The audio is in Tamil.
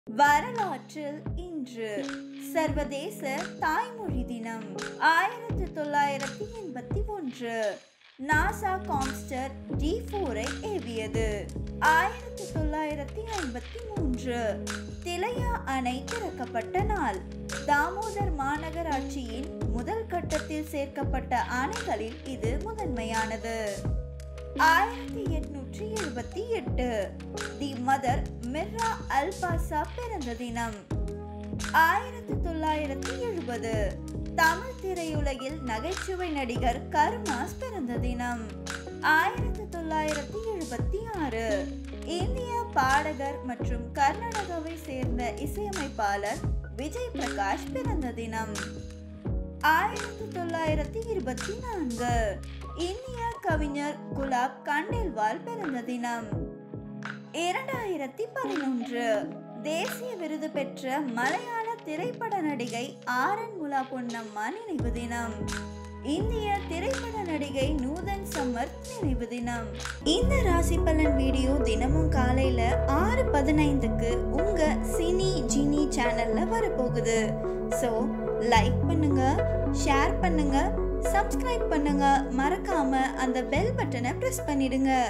வரலாற்றில் இன்று சர்வதேச தாய்மொழி தினம் ஆயிரத்தி தொள்ளாயிரத்தி எண்பத்தி ஒன்று நாசா காம்ஸ்டர் டி ஃபோரை ஏவியது ஆயிரத்தி தொள்ளாயிரத்தி ஐம்பத்தி மூன்று திலையா அணை திறக்கப்பட்ட நாள் தாமோதர் மாநகராட்சியின் முதல் கட்டத்தில் சேர்க்கப்பட்ட அணைகளில் இது முதன்மையானது ஆயிரத்தி எட்நூற்றி எழுபத்தி எட்டு தி மதர் மிர்ரா அல்பாசா பிறந்த தினம் ஆயிரத்தி தொள்ளாயிரத்தி எழுபது தமிழ் திரையுலகில் நகைச்சுவை நடிகர் கருணாஸ் பிறந்த தினம் ஆயிரத்தி தொள்ளாயிரத்தி எழுபத்தி ஆறு இந்திய பாடகர் மற்றும் கர்நாடகாவை சேர்ந்த இசையமைப்பாளர் விஜய் பிரகாஷ் பிறந்த தினம் ஆயிரத்தி தொள்ளாயிரத்தி இருபத்தி நான்கு இந்திய கவிஞர் குலாப் கண்டேல்வால் பிறந்த தினம் இரண்டாயிரத்தி பதினொன்று தேசிய விருது பெற்ற மலையாள திரைப்பட நடிகை ஆரன் முலா பொன்னம்மா நினைவு தினம் இந்திய திரைப்பட நடிகை நூதன் சம்மர் நினைவு தினம் இந்த ராசி பலன் வீடியோ தினமும் காலையில ஆறு பதினைந்துக்கு உங்க சினி ஜினி சேனல்ல வரப்போகுது ஸோ லைக் பண்ணுங்க ஷேர் பண்ணுங்க சப்ஸ்கிரைப் பண்ணுங்க மறக்காம அந்த பெல் பட்டனை ப்ரெஸ் பண்ணிடுங்க